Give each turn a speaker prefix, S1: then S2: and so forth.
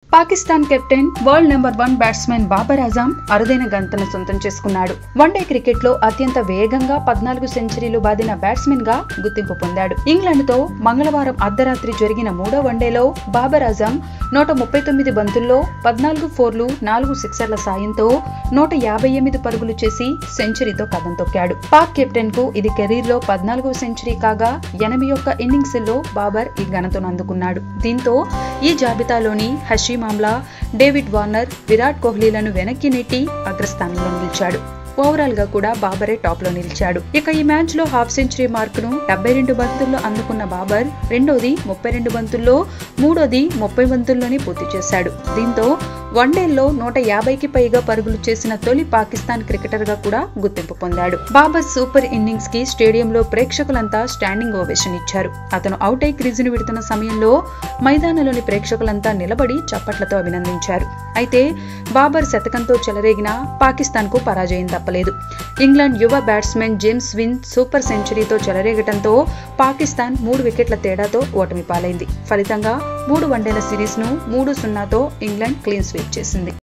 S1: Pakistan captain world number one batsmen Babar Azam అరుదైన గంతను సొంతం చేసుకున్నాడు వన్డే క్రికెట్ లో అత్యంత వేగంగా పద్నాలుగు సెంచరీలు బాదిన బ్యాట్స్మెన్ గా గుర్తింపు పొందాడు ఇంగ్లాండ్ తో మంగళవారం అర్ధరాత్రి జరిగిన మూడో వన్డేలో బాబర్ ఆజం నూట ముప్పై తొమ్మిది బంతుల్లో పద్నాలుగు ఫోర్లు నాలుగు సిక్సర్ల సాయంతో నూట యాభై ఎనిమిది పరుగులు చేసి సెంచరీతో కథం తొక్కాడు పాక్ కెప్టెన్ కు ఇది కెరీర్ లో పద్నాలుగో సెంచరీ కాగా ఎనభై ఒక్క ఇన్నింగ్స్ లో బాబర్ ఈ ఘనతను అందుకున్నాడు దీంతో ఈ జాబితాలోని Hashim Amla David Warner Virat కోహ్లీలను వెనక్కి నెట్టి అగ్రస్థానంలో నిలిచాడు ఓవరాల్ గా కూడా బాబరే టాప్ లో నిలిచాడు ఇక ఈ మ్యాచ్ లో హాఫ్ సెంచరీ మార్కును డెబ్బై రెండు బంతుల్లో అందుకున్న బాబర్ రెండోది ముప్పై రెండు బంతుల్లో మూడోది ముప్పై బంతుల్లోనే పూర్తి చేశాడు దీంతో వన్డేల్లో నూట యాభైకి పైగా పరుగులు చేసిన తొలి పాకిస్తాన్ క్రికెటర్ గా కూడా గుర్తింపు పొందాడు బాబర్ సూపర్ ఇన్నింగ్స్ కి స్టేడియంలో ప్రేక్షకులంతా స్టాండింగ్ ఓవేషన్ ఇచ్చారు అతను అవుట్ అయి క్రీజును విడుతున్న సమయంలో మైదానంలోని ప్రేక్షకులంతా నిలబడి చప్పట్లతో అభినందించారు అయితే బాబర్ శతకంతో చెలరేగిన పాకిస్తాన్ కు పరాజయం తప్పలేదు ఇంగ్లాండ్ యువ బ్యాట్స్మెన్ జేమ్స్ విన్ సూపర్ సెంచరీతో చెలరేగటంతో పాకిస్తాన్ మూడు వికెట్ల తేడాతో ఓటమి పాలైంది ఫలితంగా మూడు వన్డేల సిరీస్ ను మూడు సున్నాతో ఇంగ్లాండ్ క్లీన్ స్వీప్ చేసింది